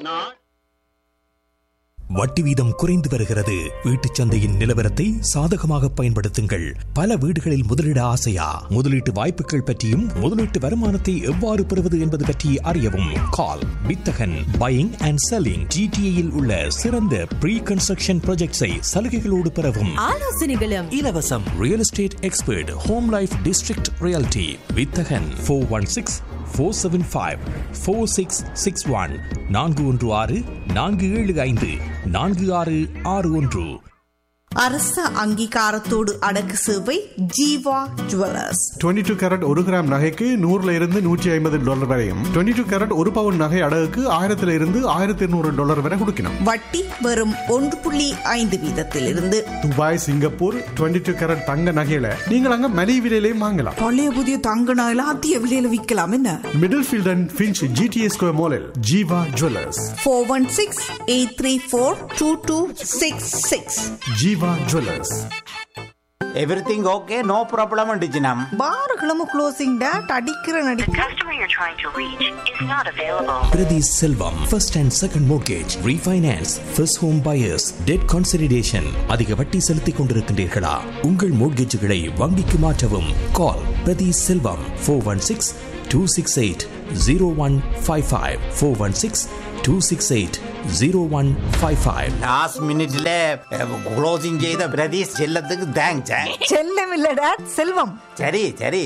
நான் வட்டி வீதம் குறைந்து வருகிறது வீட்டுச் சந்தையின் நிலவரத்தை சாதகமாக பயன்படுத்துங்கள் பல வீடுகளில் முதலீட ஆசையா முதலீட்டு வாய்ப்புகள் பற்றியும் முதலீட்டு வருமானத்தை எவ்வாறு பெறுவது என்பது பற்றி அறியவும் கால் வித்தகன் பையிங் அண்ட் செல்லிங் ஜிடிஏயில் உள்ள சிறந்த ப்ரீ கன்ஸ்ட்ரக்ஷன் ப்ராஜெக்ட்ஸை சலுகைகளோடு பெறவும் ஆலோசனைகளும் இலவசம் real estate expert home life district reality வித்தகன் four one six four seven five four six six one நான்கு ஒன்று ஆறு நான்கு ஏழு ஐந்து நான்கு ஆறு ஆறு ஒன்று அரச அங்கீகாரத்தோடு அடக்கு சேவை ஜீவா ஜுவல்லர்ஸ் 22 டூ கேரட் ஒரு கிராம் நகைக்கு நூறுல இருந்து நூற்றி ஐம்பது டாலர் வரையும் 22 டூ கேரட் ஒரு பவுன் நகை அடகுக்கு ஆயிரத்துல இருந்து ஆயிரத்தி இருநூறு டாலர் வரை கொடுக்கணும் வட்டி வெறும் ஒன்று புள்ளி ஐந்து வீதத்திலிருந்து துபாய் சிங்கப்பூர் 22 டூ கேரட் தங்க நகையில நீங்கள் அங்க மலிவு விலையிலையும் வாங்கலாம் பழைய புதிய தங்க நகையில அதிக விலையில விற்கலாம் என்ன Middlefield and Finch GTA square மாலில் Jeeva jewellers four one six eight three four two two six six Jeeva jewellers everything okay no problem டிஜினம் பாருகளும் க்ளோசிங் டேட் அடிக்கிற நடி The customer you're trying to reach is not available. Prathi Selvam first and second mortgage refinance first home buyers debt consideration அதிக வட்டி செலுத்திக் கொண்டிருக்கின்றீர்களா உங்கள் மோர்கேஜுகளை வங்கிக்கு மாற்றவும் call Prathi Selvam four one six two six eight zero one five five four one six two six eight zero one five five last மினிட்ல closing செய்த பிரதீஷ் செல்லத்துக்கு thanks செல்லம் இல்ல டேட் செல்வம் சரி சரி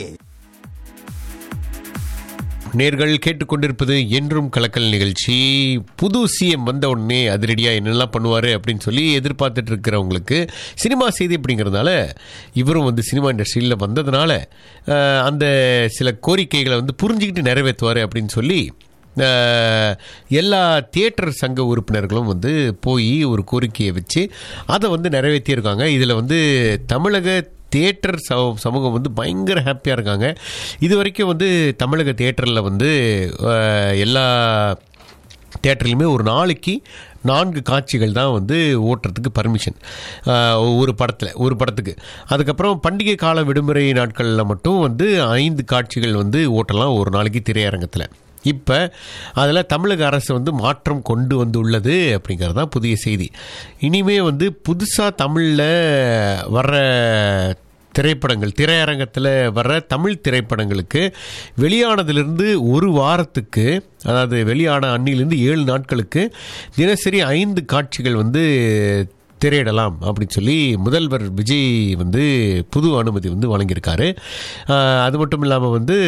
நேர்கள் கேட்டுக்கொண்டிருப்பது என்றும் கலக்கல் நிகழ்ச்சி புது சிஎம் வந்த உடனே அதிரடியாக என்னெல்லாம் பண்ணுவார் அப்படின்னு சொல்லி எதிர்பார்த்துட்டு இருக்கிறவங்களுக்கு சினிமா செய்தி அப்படிங்கிறதுனால இவரும் வந்து சினிமா இண்டஸ்ட்ரியில் வந்ததுனால அஹ், அந்த சில கோரிக்கைகளை வந்து புரிஞ்சுக்கிட்டு நிறைவேற்றுவார் அப்படின்னு சொல்லி அஹ், எல்லா தியேட்டர் சங்க உறுப்பினர்களும் வந்து போய் ஒரு கோரிக்கையை வச்சு அதை வந்து நிறைவேற்றியிருக்காங்க இதில் வந்து தமிழக தியேட்டர் சம- சமூகம் வந்து பயங்கர ஹாப்பியாக இருக்காங்க இது வரைக்கும் வந்து தமிழக தியேட்டரில் வந்து அஹ், எல்லா தேட்டர்லையுமே ஒரு நாளைக்கு நான்கு காட்சிகள் தான் வந்து ஓட்டுறதுக்கு பர்மிஷன் ஒரு படத்தில் ஒரு படத்துக்கு அதுக்கப்புறம் பண்டிகை கால விடுமுறை நாட்களில் மட்டும் வந்து ஐந்து காட்சிகள் வந்து ஓட்டலாம் ஒரு நாளைக்கு திரையரங்கத்தில் இப்போ அதில் தமிழக அரசு வந்து மாற்றம் கொண்டு வந்துள்ளது அப்படிங்கிறது தான் புதிய செய்தி இனிமே வந்து புதுசாக தமிழில் வர்ற திரைப்படங்கள் திரையரங்கத்தில் வர்ற தமிழ் திரைப்படங்களுக்கு வெளியானதிலிருந்து ஒரு வாரத்துக்கு அதாவது வெளியான அன்னிலிருந்து ஏழு நாட்களுக்கு தினசரி ஐந்து காட்சிகள் வந்து திரையிடலாம் அப்படின்னு சொல்லி முதல்வர் விஜய் வந்து புது அனுமதி வந்து வழங்கியிருக்காரு ஆஹ் அது மட்டும் இல்லாமல் வந்து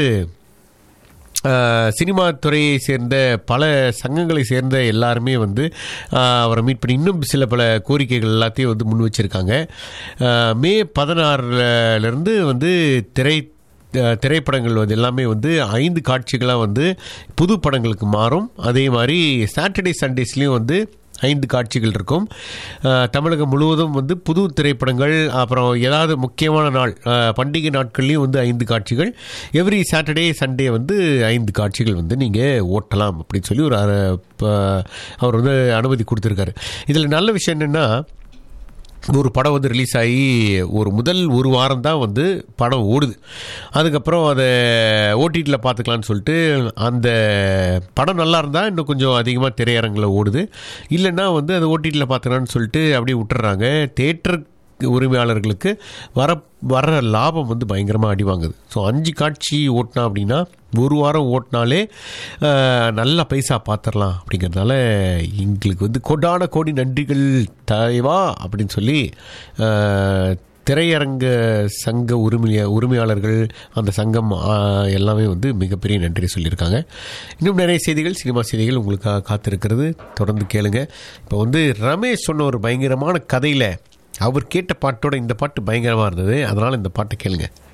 ஆஹ் சினிமா துறையை சேர்ந்த பல சங்கங்களை சேர்ந்த எல்லாருமே வந்து ஆஹ் அவரை மீட் பண்ணி இன்னும் சில பல கோரிக்கைகள் எல்லாத்தையும் வந்து முன் வச்சிருக்காங்க ஆஹ் மே பதினாறுலேருந்து வந்து திரை அஹ் திரைப்படங்கள் வந்து எல்லாமே வந்து ஐந்து காட்சிகளாக வந்து புது படங்களுக்கு மாறும் அதே மாதிரி சாட்டர்டே சண்டேஸ்லேயும் வந்து ஐந்து காட்சிகள் இருக்கும் அஹ் தமிழகம் முழுவதும் வந்து புது திரைப்படங்கள் அப்புறம் ஏதாவது முக்கியமான நாள் அஹ் பண்டிகை நாட்கள்லையும் வந்து ஐந்து காட்சிகள் எவ்ரி சாட்டர்டே சண்டே வந்து ஐந்து காட்சிகள் வந்து நீங்கள் ஓட்டலாம் அப்படின்னு சொல்லி ஒரு அஹ், ப- அவர் வந்து அனுமதி கொடுத்துருக்காரு இதில் நல்ல விஷயம் என்னென்னா ஒரு படம் வந்து ரிலீஸ் ஆகி ஒரு முதல் ஒரு வாரம் தான் வந்து படம் ஓடுது அதுக்கப்புறம் அதை ஓடிடியில் பார்த்துக்கலான்னு சொல்லிட்டு அந்த படம் நல்லா இருந்தால் இன்னும் கொஞ்சம் அதிகமாக திரையரங்கில் ஓடுது இல்லைன்னா வந்து அதை ஓடிடியில் பார்த்துக்கலான்னு சொல்லிட்டு அப்படியே விட்டுறாங்க தேட்டர் உரிமையாளர்களுக்கு வர வர லாபம் வந்து பயங்கரமாக அடி வாங்குது ஸோ அஞ்சு காட்சி ஓட்டினா அப்படின்னா ஒரு வாரம் ஓட்டினாலே அஹ், நல்ல பைசா பார்த்துடலாம் அப்படிங்கிறதுனால எங்களுக்கு வந்து கொடான கோடி நன்றிகள் தலைவா அப்படின்னு சொல்லி அஹ், திரையரங்க சங்க உரிமைய உரிமையாளர்கள் அந்த சங்கம் அஹ், எல்லாமே வந்து மிகப்பெரிய நன்றி சொல்லியிருக்காங்க இன்னும் நிறைய செய்திகள் சினிமா செய்திகள் உங்களுக்காக காத்திருக்கிறது தொடர்ந்து கேளுங்க இப்போ வந்து ரமேஷ் சொன்ன ஒரு பயங்கரமான கதையில் அவர் கேட்ட பாட்டோட இந்த பாட்டு பயங்கரமாக இருந்தது அதனால் இந்த பாட்டை கேளுங்க